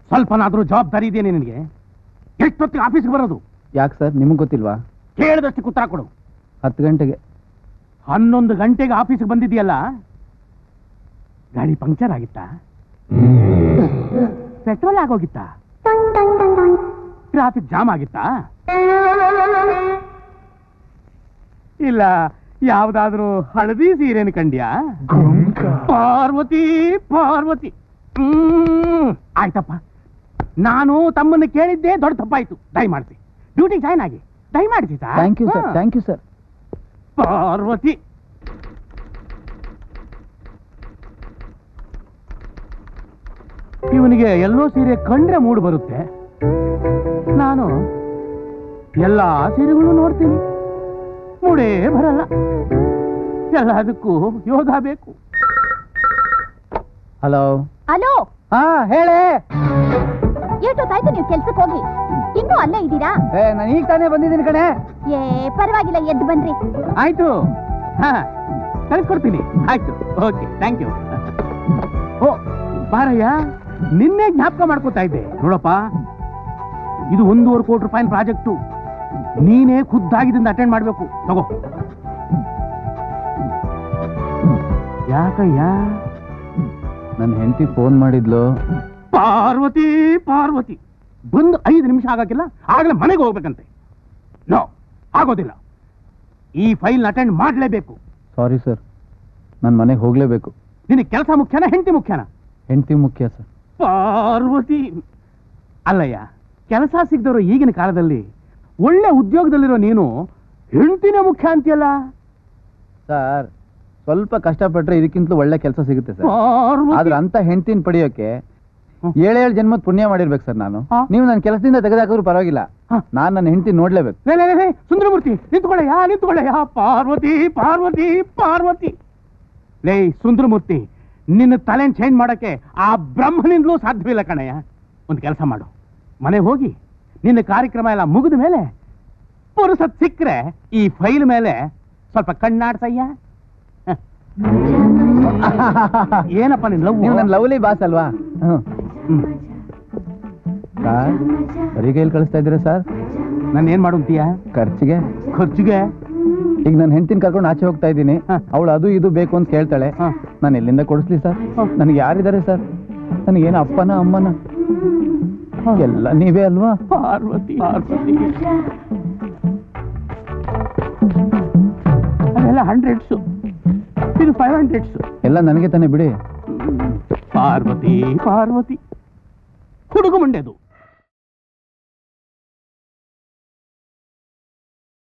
ಸ್ವಲ್ಪನಾದ್ರೂ ಜವಾಬ್ದಾರಿ ಇದೆಯೇ ನಿನಗೆ ಎಷ್ಟೊತ್ತಿಗೆ ಆಫೀಸ್ಗೆ ಬರೋದು ಯಾಕೆ ಸರ್ ನಿಮಗೆ ಗೊತ್ತಿಲ್ವಾ ಕೇಳಿದಷ್ಟು ಉತ್ತರ ಕೊಡು ಹತ್ತು ಗಂಟೆಗೆ ಹನ್ನೊಂದು ಗಂಟೆಗೆ ಆಫೀಸ್ಗೆ ಬಂದಿದೆಯಲ್ಲ ಗಾಡಿ ಪಂಕ್ಚರ್ ಆಗಿತ್ತಾ ಪೆಟ್ರೋಲ್ ಆಗೋಗಿತ್ತಾ ಟ್ರಾಫಿಕ್ ಜಾಮ್ ಆಗಿತ್ತಾ ಇಲ್ಲ ಯಾವ್ದಾದ್ರೂ ಹಳದಿ ಸೀರೆನ ಕಂಡ್ಯಾ ಪಾರ್ವತಿ ಪಾರ್ವತಿ ಹ್ಮ್ ಆಯ್ತಪ್ಪ ನಾನು ತಮ್ಮನ್ನು ಕೇಳಿದ್ದೆ ದೊಡ್ಡ ತಪ್ಪಾಯ್ತು ದಯಮಾಡ್ತಿ ಡ್ಯೂಟಿ ಜಾಯ್ನ್ ಆಗಿ ದಯಮಾಡ್ತಿ thank you sir thank you sir Parvati ಇವನಿಗೆ ಎಲ್ಲೋ ಸೀರೆ ಕಂಡ್ರೆ ಮೂಡು ಬರುತ್ತೆ ನಾನು ಎಲ್ಲಾ ಸೀರೆಗಳು ನೋಡ್ತೀನಿ ಮೂಡೇ ಬರಲ್ಲ ಎಲ್ಲದಕ್ಕೂ ಯೋಗ ಬೇಕು ಹಲೋ ಹಲೋ ಹಾ ಹೇಳೇ ಎಷ್ಟೊತ್ತಾಯ್ತು ನೀವು ಕೆಲ್ಸಕ್ಕೆ ಹೋಗಿ ಇನ್ನೂ ಅಲ್ಲೇ ಇದ್ದೀರಾ ಏ ನಾನು ಈಗ ತಾನೇ ಬಂದಿದ್ದೀನಿ ಕಣೆ ಏ ಪರವಾಗಿಲ್ಲ ಎದ್ದು ಬನ್ರಿ ಆಯ್ತು ಹಾ ಕಳ್ಸ್ಕೊಡ್ತೀನಿ ಆಯ್ತು ಓಕೆ ಥ್ಯಾಂಕ್ ಯು ಓ ಬಾರಯ್ಯ ನಿನ್ನೆ ಜ್ಞಾಪಕ ಮಾಡ್ಕೋತಾ ಇದ್ದೆ ನೋಡಪ್ಪ ಇದು ಒಂದೂವರೆ ಕೋಟಿ ರೂಪಾಯಿನ ಪ್ರಾಜೆಕ್ಟು ನೀನೇ ಖುದ್ದಾಗಿದಿಂದ ಅಟೆಂಡ್ ಮಾಡಬೇಕು ತಗೋ ಯಾಕಯ್ಯ ನನ್ನ ಹೆಂಡತಿ ಫೋನ್ ಮಾಡಿದ್ಲು ಪಾರ್ವತಿ ಪಾರ್ವತಿ ಬಂದು ಐದು ನಿಮಿಷ ಆಗಕ್ಕಿಲ್ಲ ಆಗಲೇ ಮನೆಗೆ ಹೋಗ್ಬೇಕಂತೆ ನೋ ಆಗೋದಿಲ್ಲ ಈ ಫೈಲ್ ಅಟೆಂಡ್ ಮಾಡಲೇಬೇಕು ಸಾರಿ ಸರ್ ನನ್ನ ಮನೆಗೆ ಹೋಗಲೇಬೇಕು ನಿನಗೆ ಕೆಲಸ ಮುಖ್ಯನಾ ಹೆಂಡತಿ ಮುಖ್ಯನಾ ಹೆಂಡತಿ ಮುಖ್ಯ ಸರ್ ಪಾರ್ವತಿ ಅಲ್ಲಯ್ಯ ಕೆಲಸ ಸಿಗದವರು ಈಗಿನ ಕಾಲದಲ್ಲಿ ಒಳ್ಳೆ ಉದ್ಯೋಗದಲ್ಲಿರೋ ನೀನು ಹೆಂಡತಿನೇ ಮುಖ್ಯ ಅಂತೀಯಲ್ಲ ಸರ್ ಸ್ವಲ್ಪ ಕಷ್ಟಪಟ್ರೆ ಇದಕ್ಕಿಂತಲೂ ಒಳ್ಳೆ ಕೆಲಸ ಸಿಗುತ್ತೆ ಸರ್ ಪಾರ್ವತಿ. ಆದ್ರೆ ಅಂತ ಹೆಂಡತಿನ ಪಡೆಯೋಕೆ ಹ್ಮ್. ಏಳೇಳು ಜನ್ಮದ ಪುಣ್ಯ ಮಾಡಿರ್ಬೇಕು ಸರ್ ನಾನು ಹಾ. ನೀವು ನನ್ನ ಕೆಲಸದಿಂದ ತೆಗೆದಾಕಿದ್ರು ಪರವಾಗಿಲ್ಲ ಹಾ. ನಾನು ನನ್ನ ಹೆಂಡತಿ ನೋಡ್ಲೇಬೇಕು ಲೇ, ಲೇ, ಲೇ, ಲೇ, ಸುಂದರಮೂರ್ತಿ ನಿಂತ್ಕೊಳ್ಳಯ್ಯ ನಿಂತ್ಕೊಳ್ಳಯ್ಯ ಪಾರ್ವತಿ ಪಾರ್ವತಿ ಪಾರ್ವತಿ ಲೇ ಸುಂದರಮೂರ್ತಿ ನಿನ್ನ ತಲೆನ್ ಚೇಂಜ್ ಮಾಡಕ್ಕೆ ಆ ಬ್ರಹ್ಮನಿಂದಲೂ ಸಾಧ್ಯವಿಲ್ಲ ಕಣಯ್ಯ ಒಂದು ಕೆಲಸ ಮಾಡು ಮನೆಗೆ ಹೋಗಿ ನಿನ್ನ ಕಾರ್ಯಕ್ರಮ ಎಲ್ಲ ಮುಗಿದ ಮೇಲೆ ಪುರುಸತ್ ಸಿಕ್ಕರೆ ಈ ಫೈಲ್ ಮೇಲೆ ಸ್ವಲ್ಪ ಕಣ್ಣಾಡ್ಸಯ್ಯ ಹ. ಏನಪ್ಪ ನಿನ್ ಲವ್ ನೀವು ನನ್ನ ಲವ್ಲಿ ಬಾಸ್ ಅಲ್ವಾ ಹ್ಮ್. ಹ್ಮ್ ಸರ್ ಬರೀ ಕೈಯಲ್ಲಿ ಕಳಿಸ್ತಾ ಇದ್ದೀರಾ ಸರ್ ನಾನು ಏನ್ ಮಾಡು ಅಂತೀಯ ಖರ್ಚಿಗೆ ಖರ್ಚಿಗೆ ಈಗ ನನ್ನ ಹೆಂಡತಿನ ಕರ್ಕೊಂಡು ಆಚೆ ಹೋಗ್ತಾ ಇದ್ದೀನಿ ಹಾ. ಅವಳು ಅದು ಇದು ಬೇಕು ಅಂತ ಕೇಳ್ತಾಳೆ ಹಾ. ನಾನು ಎಲ್ಲಿಂದ ಕೊಡಿಸ್ಲಿ ಸರ್ ಹಾ. ನನಗೆ ಯಾರಿದ್ದಾರೆ ಸರ್ ನನಗೇನು ಅಪ್ಪನ ಅಮ್ಮನ ಎಲ್ಲ ನೀವೇ ಅಲ್ವಾ ಪಾರ್ವತಿ ಪಾರ್ವತಿ ಅದೆಲ್ಲ ಹಂಡ್ರೆಡ್ಸ್ ಇದು ಫೈವ್ ಹಂಡ್ರೆಡ್ಸ್ ಎಲ್ಲ ನನಗೆ ತಾನೇ ಬಿಡಿ ಪಾರ್ವತಿ ಪಾರ್ವತಿ ಹುಡುಗ ಮುಂಡೆದು